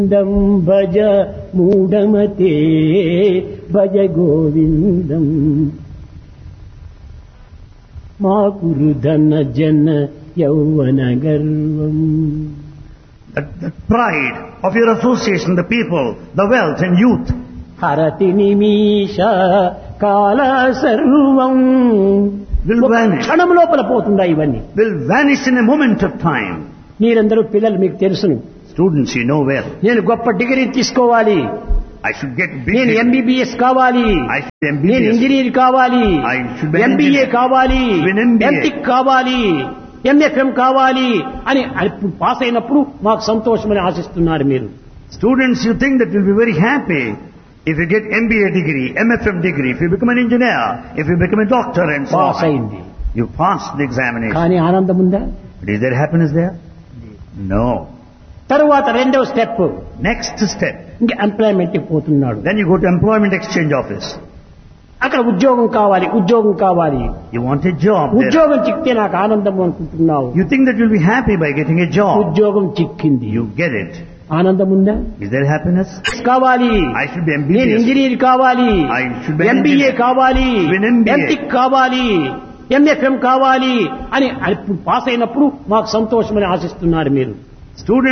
గోవిందం భజ మూఢమతే భజ గోవిందం మా కురు ధన జన యౌవన గర్వం That, that pride of your association, the people, the wealth and youth, హరతి నిమీష కాల సర్వం Will ఒక vanish. క్షణం లోపల పోతుందా ఇవన్నీ will vanish in a moment of time. మీరందరూ పిల్లలు మీకు తెలుసును Students, you know well. నేను గొప్ప డిగ్రీ తీసుకోవాలి I should get నేను big. ఎంబీబీఎస్ కావాలి I should నేను MBBS. ఇంజనీర్ కావాలి I should be an MBA engineer. కావాలి Be an MBA. ఎంటెక్ కావాలి ఎంఎఫ్ఎం కావాలి అని ఇప్పుడు పాస్ అయినప్పుడు మాకు సంతోషమని ఆశిస్తున్నారు మీరు Students, you think that you'll be very happy if you get MBA degree, MFM degree, if you become an engineer, if you become a doctor and so pass on. అయింది You passed the examination. కానీ ఆనందం ఉందా But is there happiness there? No. తరువాత రెండవ step Next step. ఇంకా employment పోతున్నాడు Then you go to employment exchange office. అక్కడ ఉద్యోగం కావాలి ఉద్యోగం కావాలి You want a job there. ఉద్యోగం చిక్కితే నాకు ఆనందం అనుకుంటున్నావు You think that you'll be happy by getting a job. ఉద్యోగం చిక్కింది You get it. ఆనందం ఉందా Is there happiness? కావాలి I should be నేను MBBS. ఇంజనీర్ కావాలి I should be an MBA engineer. కావాలి Be an MBA. ఎంటెక్ కావాలి MFM కావాలి అని ఇప్పుడు పాస్ అయినప్పుడు మాకు సంతోషమని ఆశిస్తున్నారు మీరు Students